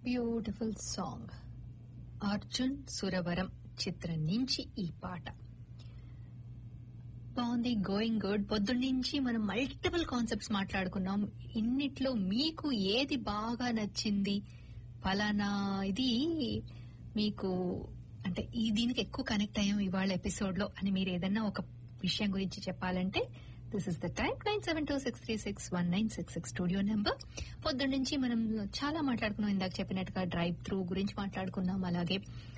beautiful song Arjun Suravaram చిత్రం నుంచి ఈ పాట బాగుంది గోయింగ్ గుడ్ పొద్దున్నుంచి మనం మల్టిపుల్ కాన్సెప్ట్స్ మాట్లాడుకున్నాం ఇన్నిట్లో మీకు ఏది బాగా నచ్చింది ఫలానా ఇది మీకు అంటే ఈ దీనికి ఎక్కువ కనెక్ట్ అయ్యాం ఇవాళ ఎపిసోడ్ లో అని మీరు ఏదన్నా ఒక విషయం గురించి చెప్పాలంటే this is the time nine seven two six three six one nine six six studio number పొద్దున్న నుంచి మనం చాలా మాట్లాడుకున్నాం ఇందాక చెప్పినట్టుగా డ్రైవ్ త్రూ గురించి మాట్లాడుకున్నాం అలాగే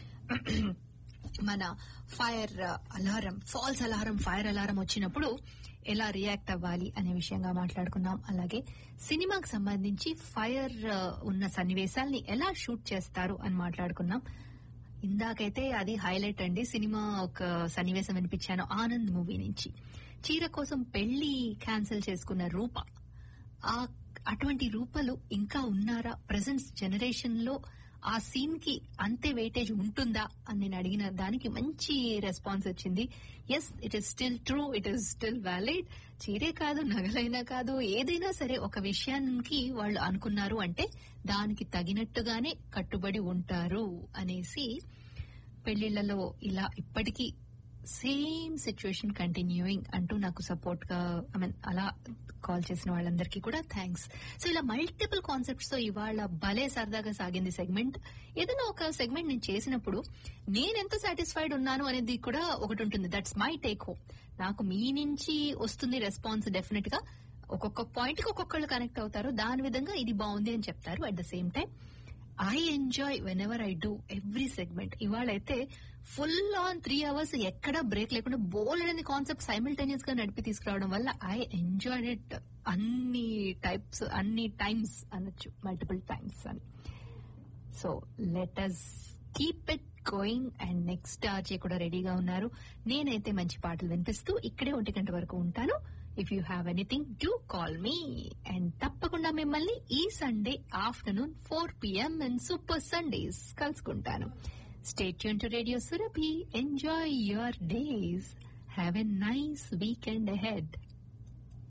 మన fire alarm false alarm fire alarm వచ్చినప్పుడు ఎలా రియాక్ట్ అవ్వాలి అనే విషయంగా మాట్లాడుకున్నాం అలాగే సినిమాకి సంబంధించి ఫైర్ ఉన్న సన్నివేశాల్ని ఎలా షూట్ చేస్తారు అని మాట్లాడుకున్నాం ఇందాకైతే అది హైలైట్ అండి సినిమా ఒక సన్నివేశం వినిపించాను ఆనంద్ మూవీ నుంచి చీర కోసం పెళ్లి క్యాన్సిల్ చేసుకున్న రూప ఆ అటువంటి రూపలు ఇంకా ఉన్నారా ప్రజెంట్ జనరేషన్ లో ఆ సీన్ కి అంతే వెయిటేజ్ ఉంటుందా అని నేను అడిగిన దానికి మంచి రెస్పాన్స్ వచ్చింది yes it is still true it is still valid చీరే కాదు నగలైనా కాదు ఏదైనా సరే ఒక విషయానికి వాళ్ళు అనుకున్నారు అంటే దానికి తగినట్టుగానే కట్టుబడి ఉంటారు అనేసి పెళ్లిళ్లలో ఇలా ఇప్పటికీ సేమ్ సిచ్యువేషన్ కంటిన్యూయింగ్ అంటూ నాకు సపోర్ట్ గా ఐ మీన్ అలా కాల్ చేసిన వాళ్ళందరికీ కూడా థ్యాంక్స్ సో ఇలా మల్టిపుల్ కాన్సెప్ట్స్ తో ఇవాళ భలే సరదాగా సాగింది సెగ్మెంట్ ఏదైనా ఒక సెగ్మెంట్ నేను చేసినప్పుడు నేను ఎంత సాటిస్ఫైడ్ ఉన్నాను అనేది కూడా ఒకటి ఉంటుంది దట్స్ మై టేక్ హోమ్ నాకు మీ నుంచి వస్తుంది రెస్పాన్స్ డెఫినెట్ గా ఒక్కొక్క పాయింట్ కి ఒక్కొక్కళ్ళు కనెక్ట్ అవుతారు దాని విధంగా ఇది బాగుంది అని చెప్తారు at the same time I enjoy whenever I do every segment ఇవాళ అయితే ఫుల్ ఆన్ త్రీ అవర్స్ ఎక్కడా బ్రేక్ లేకుండా బోల్డ్ అనే కాన్సెప్ట్ సైమిల్టేనియస్ గా నడిపి తీసుకురావడం వల్ల ఐ ఎంజాయ్ ఇట్ అన్ని టైప్స్ అన్ని టైమ్స్ అనొచ్చు మల్టిపుల్ టైమ్స్ అని so let us keep it going and next RJ కూడా రెడీగా ఉన్నారు నేనైతే మంచి పాటలు వినిపిస్తూ ఇక్కడే ఒంటి గంట వరకు ఉంటాను if you have anything do call me and తప్పకుండా మిమ్మల్ని ఈ Sunday afternoon four PM and super Sundays కలుసుకుంటాను స్టేట్ యూన్ to radio Surabhi enjoy your days have a nice weekend head